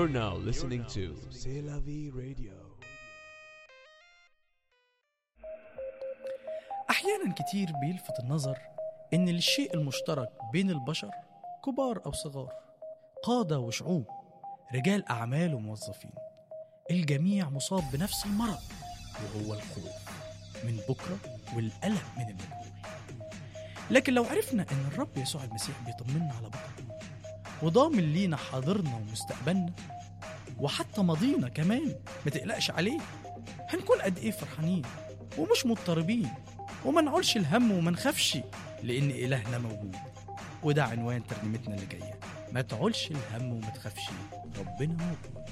You're now listening to C'est la vie radio. أحيانا كتير بيلفت النظر إن الشيء المشترك بين البشر كبار أو صغار قادة وشعوب رجال أعمال وموظفين الجميع مصاب بنفس المرض وهو الخوف من بكرة والقلق من المجهول لكن لو عرفنا إن الرب يسوع المسيح بيطمنا على بكرة وضامن لينا حاضرنا ومستقبلنا وحتى ماضينا كمان ما تقلقش عليه هنكون قد إيه فرحانين ومش مضطربين وما نعولش الهم وما نخافش لأن إلهنا موجود وده عنوان ترنيمتنا اللي جاية ما تعولش الهم وما تخافش ربنا موجود